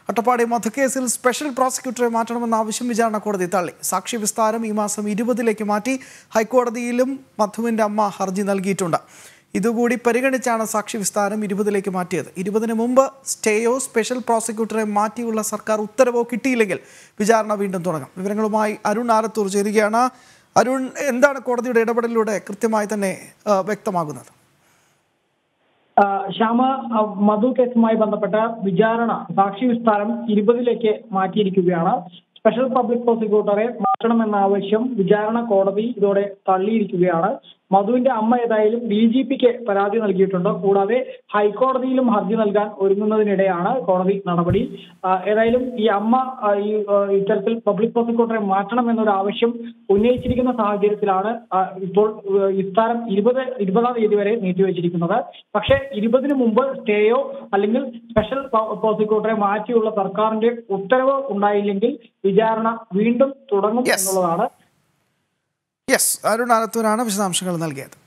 അട്ടപ്പാടി വധക്കേസിൽ സ്പെഷ്യൽ പ്രോസിക്യൂട്ടറെ മാറ്റണമെന്ന ആവശ്യം വിചാരണ കോടതി തള്ളി സാക്ഷി വിസ്താരം ഈ മാസം ഇരുപതിലേക്ക് മാറ്റി ഹൈക്കോടതിയിലും മധുവിൻ്റെ അമ്മ ഹർജി നൽകിയിട്ടുണ്ട് ഇതുകൂടി പരിഗണിച്ചാണ് സാക്ഷി വിസ്താരം ഇരുപതിലേക്ക് മാറ്റിയത് ഇരുപതിന് മുമ്പ് സ്റ്റേയോ സ്പെഷ്യൽ പ്രോസിക്യൂട്ടറെ മാറ്റിയുള്ള സർക്കാർ ഉത്തരവോ കിട്ടിയില്ലെങ്കിൽ വിചാരണ വീണ്ടും തുടങ്ങും വിവരങ്ങളുമായി അരുൺ ആലത്തൂർ ചേരുകയാണ് അരുൺ എന്താണ് കോടതിയുടെ ഇടപെടലിലൂടെ കൃത്യമായി തന്നെ ആ, വ്യക്തമാകുന്നത് ആ, ശ്യാമ ആ, മധു കേസുമായി ബന്ധപ്പെട്ട വിചാരണ സാക്ഷി വിസ്താരം ഇരുപതിലേക്ക് മാറ്റിയിരിക്കുകയാണ് സ്പെഷ്യൽ പബ്ലിക് പ്രോസിക്യൂട്ടറെ മാറ്റണമെന്ന ആവശ്യം വിചാരണ കോടതി ഇതോടെ തള്ളിയിരിക്കുകയാണ് മധുവിന്റെ അമ്മ ഏതായാലും ഡി ജി പിക്ക് പരാതി നൽകിയിട്ടുണ്ട് കൂടാതെ ഹൈക്കോടതിയിലും ഹർജി നൽകാൻ ഒരുങ്ങുന്നതിനിടെയാണ് കോടതി നടപടി ആ, ഏതായാലും ഈ അമ്മ ആ, ഈ ആ, ഇത്തരത്തിൽ പബ്ലിക് പ്രോസിക്യൂട്ടറെ മാറ്റണം എന്നൊരു ആവശ്യം ഉന്നയിച്ചിരിക്കുന്ന സാഹചര്യത്തിലാണ് ആ, ഇപ്പോൾ ആ, വിസ്താരം ഇരുപത് ഇരുപതാം തീയതി വരെ നീട്ടിവെച്ചിരിക്കുന്നത് പക്ഷേ ഇരുപതിന് മുമ്പ് സ്റ്റേയോ അല്ലെങ്കിൽ സ്പെഷ്യൽ പ്രോസിക്യൂട്ടറെ മാറ്റിയുള്ള സർക്കാരിന്റെ ഉത്തരവ് ഉണ്ടായില്ലെങ്കിൽ വിചാരണ വീണ്ടും തുടങ്ങും Yes. എന്നുള്ളതാണ് യെസ് അരുൺ ആലത്തൂരാണ് വിശദാംശങ്ങൾ നൽകിയത്